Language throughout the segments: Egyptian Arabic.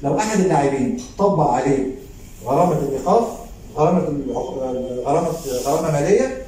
لو احد اللاعبين طبق عليه غرامه الايقاف غرامه العق- غرامه غرامه ماليه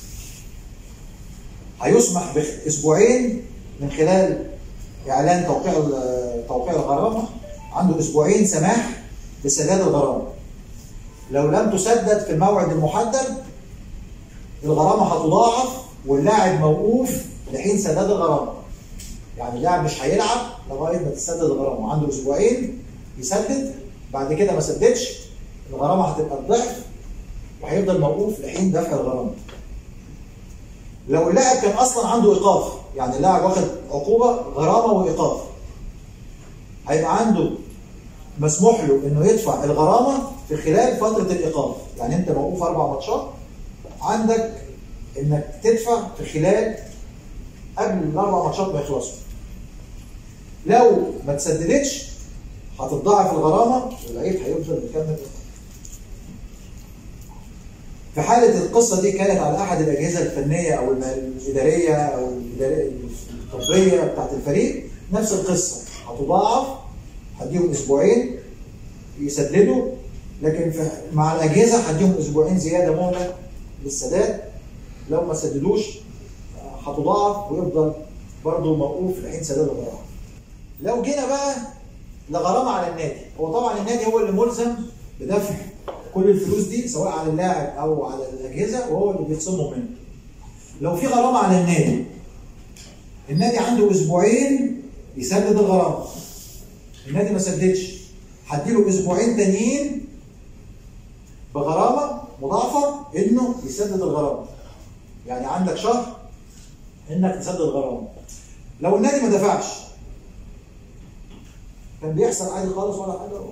هيسمح باسبوعين من خلال اعلان توقيع ال- توقيع الغرامه عنده اسبوعين سماح بسداد الغرامه لو لم تسدد في الموعد المحدد الغرامه هتضاعف واللاعب موقوف لحين سداد الغرامه يعني اللاعب مش هيلعب لغايه ما تسدد الغرامه عنده اسبوعين يسدد بعد كده ما سددش الغرامه هتبقى الضعف وهيفضل موقوف لحين دفع الغرامه لو اللاعب كان اصلا عنده ايقاف يعني اللاعب واخد عقوبه غرامه وايقاف هيبقى عنده مسموح له انه يدفع الغرامه في خلال فتره الايقاف يعني انت موقوف اربع ماتشات عندك انك تدفع في خلال قبل الاربع ماتشات ما يخلصوا لو ما تسددتش هتتضاعف الغرامه واللعيب هيفضل مكمل في حالة القصة دي كانت على أحد الأجهزة الفنية أو الم- الإدارية أو الإدارية الطبية بتاعت الفريق نفس القصة هتضاعف هديهم أسبوعين يسددوا لكن في مع الأجهزة هديهم أسبوعين زيادة مهلة للسداد لو ما سددوش آه، هتضاعف ويفضل برضه موقوف لحين سداد الغرامة. لو جينا بقى لغرامة على النادي هو طبعا النادي هو اللي ملزم بدفع كل الفلوس دي سواء على اللاعب او على الاجهزه وهو اللي بيخصمهم منه. لو في غرامه على النادي النادي عنده اسبوعين يسدد الغرامه. النادي ما سددش هديله اسبوعين تانيين بغرامه مضاعفه انه يسدد الغرامه. يعني عندك شهر انك تسدد الغرامه. لو النادي ما دفعش كان بيحصل عادي خالص ولا حاجه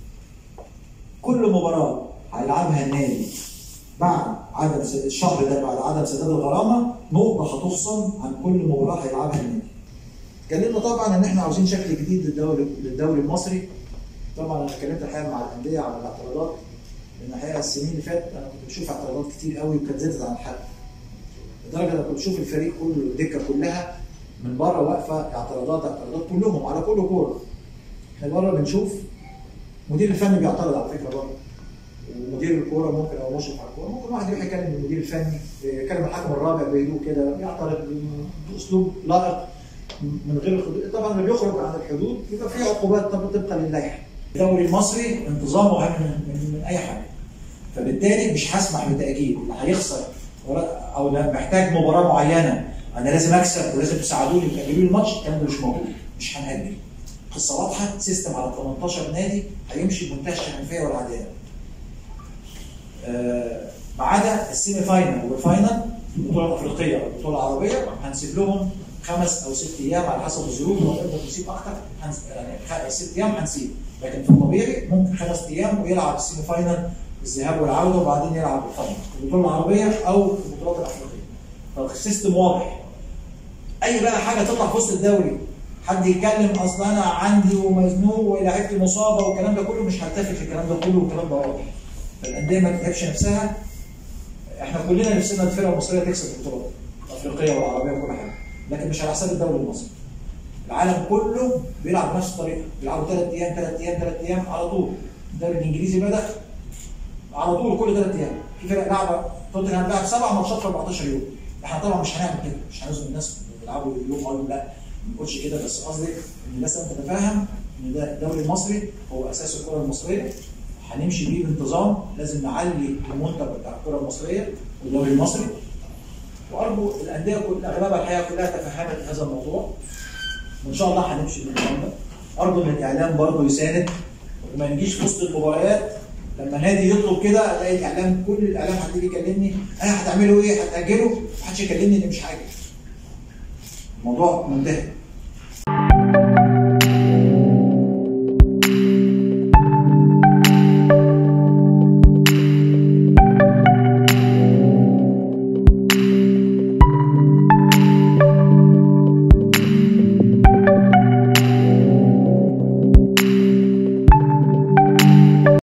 كل مباراه هيلعبها النادي بعد عدم س- الشهر ده بعد عدم سداد الغرامه نقطه هتخصم عن كل مباراه هيلعبها النادي. اتكلمنا طبعا ان احنا عاوزين شكل جديد للدوري للدوري المصري طبعا انا اتكلمت الحقيقه مع الانديه على الاعتراضات لان الحقيقه السنين اللي فاتت انا كنت بشوف اعتراضات كتير قوي وكانت زادت عن الحد. لدرجه انا كنت بشوف الفريق كله الدكه كلها من بره واقفه اعتراضات اعتراضات كلهم على كل كوره. احنا بره بنشوف مدير الفني بيعترض على فكره بره ومدير الكوره ممكن او مشرف على الكوره ممكن واحد يروح يكلم المدير الفني يكلم الحكم الرابع بهدوء كده يعترض باسلوب لائق من غير الحدود طبعا اللي بيخرج عن الحدود يبقى في عقوبات طب- طبقا للائحه الدوري المصري انتظامه اهم من, من, من اي حاجه فبالتالي مش هسمح بتاجيل اللي هيخسر ورا- او لا محتاج مباراه معينه انا لازم اكسب ولازم تساعدوني وتاجلوا لي الماتش الكلام ده مش موجود مش هنأجل قصه واضحه سيستم على 18 نادي هيمشي بمنتهى الشفافيه والعداله آه، ما عدا السيمي فاينل والفاينل البطوله الافريقيه او البطوله العربيه هنسيب لهم خمس او ست ايام على حسب الظروف لو نقدر نسيب اكتر هنس... يعني خ- ست ايام هنسيب لكن في الطبيعي ممكن خمس ايام ويلعب السيمي فاينل الذهاب والعوده وبعدين يلعب الفاينل البطوله العربيه او البطولات الافريقيه فالسيستم واضح اي بقى حاجه تطلع في وسط الدوري حد يتكلم اصل انا عندي ومزنوق ولاعيبتي مصابه والكلام ده كله مش هلتفت للكلام ده كله والكلام ده واضح فالانديه ما تتعبش نفسها احنا كلنا نفسنا الفرقه المصريه تكسب البطولات الافريقيه والعربيه وكل حاجه لكن مش على حساب الدوري المصري العالم كله بيلعب بنفس الطريقه بيلعبوا ثلاث ايام ثلاث ايام ثلاث ايام على طول الدوري الانجليزي بدا على طول كل ثلاث ايام في فرق لعبه توتنهام لعب سبع ماتشات في 14 يوم احنا طبعا مش هنعمل كده مش هنزل الناس يلعبوا يوم او يوم لا ما نقولش كده بس قصدي ان الناس تتفهم ان ده الدوري المصري هو اساس الكره المصريه هنمشي بيه بانتظام لازم نعلي المنتج بتاع الكره المصريه والدوري المصري وارجو الانديه كل اغلبها الحقيقه كلها تفهمت هذا الموضوع وان شاء الله هنمشي بالنظام ده ارجو ان الاعلام برضه يساند وما نجيش في وسط المباريات لما نادي يطلب كده الاقي الاعلام كل الاعلام هتيجي يكلمني انا هتعملوا ايه؟ هتاجلوا؟ محدش يكلمني اللي مش حاجه. الموضوع منتهي